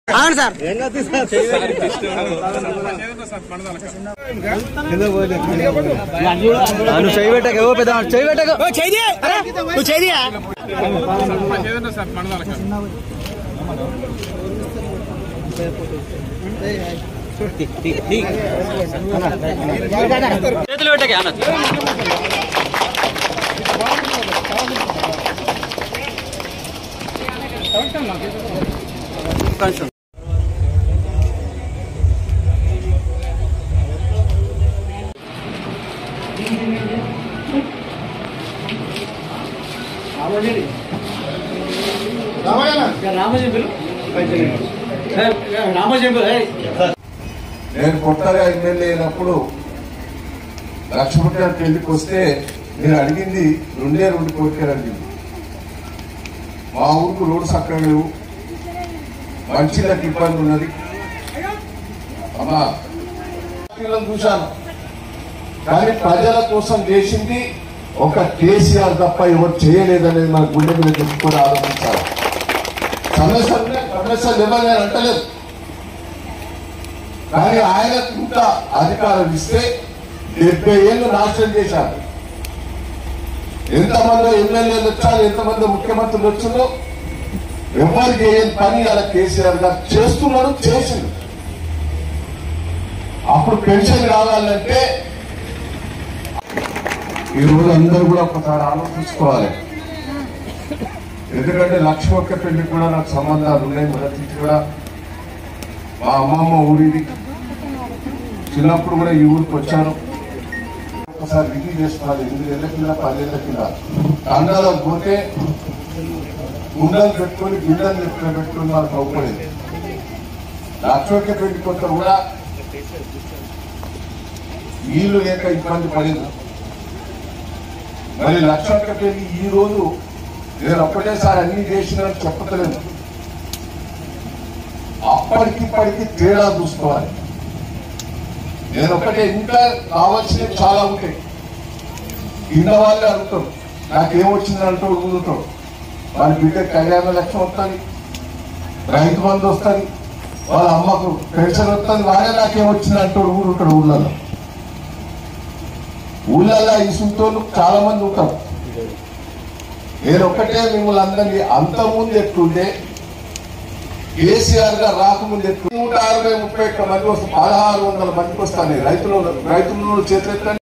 అవును సార్ నువ్వు చేయి పెట్టక ఓ పెద్ద చేయి పెట్టక నువ్వు చేదియా చేతులు పెట్టక కొంచెం నేను కొత్తగా ఎమ్మెల్యే అయినప్పుడు లక్ష్మణ్ పెళ్లికి వస్తే నేను అడిగింది రెండే రెండు కోరికలు అడిగింది మా ఊరికి రోడ్డు చక్కగా లేవు మంచిలకు ఇబ్బంది ఉన్నది అమ్మా పార్టీలను చూశాను కానీ ప్రజల కోసం చేసింది ఒక కేసీఆర్ తప్ప ఎవరు చేయలేదనేది మన గుండె మీద చెప్పుకొని ఆలోచించాలి సమస్యలు సమస్యలు ఇవ్వాలని అంటలేదు కానీ ఆయనకు ఇంత అధికారం ఇస్తే డెబ్బై ఏళ్ళు నాశనం చేశారు ఎంతమంది ఎమ్మెల్యేలు వచ్చారు ఎంతమంది ముఖ్యమంత్రులు వచ్చిందో ఎవరికి ఏం పని అలా కేసీఆర్ గారు చేస్తున్నాడు చేసింది అప్పుడు పెన్షన్ కావాలంటే ఈ రోజు అందరూ కూడా ఒకసారి ఆలోచించుకోవాలి ఎందుకంటే లక్ష్మి ఒక్క పెళ్లికి కూడా నాకు సంబంధాలు ఉన్నాయి మొదటి నుంచి కూడా మా అమ్మమ్మ ఊరిది చిన్నప్పుడు కూడా ఈ ఊరికి వచ్చాను ఒకసారి రివ్యూ చేసుకోవాలి ఎనిమిదేళ్ల కింద పదేళ్ల కింద తండాలో పోతే గుండెలు పెట్టుకొని గిన్నెలు ఎత్తున పెట్టుకొని మనకు అవుపడేది లక్ష్మక్క పెళ్లి కొత్త కూడా నీళ్లు లేక ఇబ్బంది పడేది మరి లక్ష్మక్క పెళ్లి ఈ రోజు నేను ఒక్కటేసారి అన్ని చేసినట్టు చెప్పట్లేదు అప్పటికిప్పటికి తేడా చూసుకోవాలి నేను ఒకటే ఇంకా కావాల్సినవి చాలా ఉంటాయి కింద వాళ్ళే అడుగుతారు నాకేమొచ్చింది అంటూ ఊరుతాడు వాళ్ళ బిడ్డ కళ్యాణ లక్ష్యం వస్తుంది రైతు బంధు వస్తుంది వాళ్ళ అమ్మకు పెన్షన్ వస్తుంది వాడే నాకేమొచ్చింది అంటాడు ఊరుంటాడు ఊళ్ళలో ఊళ్ళల్లో ఈ సుంతోళ్ళు చాలా మంది ఉంటారు నేను ఒక్కటే మిమ్మల్ని అందరినీ అంతకుముందు ఎట్లుండే కేసీఆర్ గారు రాకముందు ఎట్లు నూట అరవై ముప్పై ఒక్క మంది వస్తే పదహారు వందల మందికి వస్తాను రైతులు రైతుల చేతులు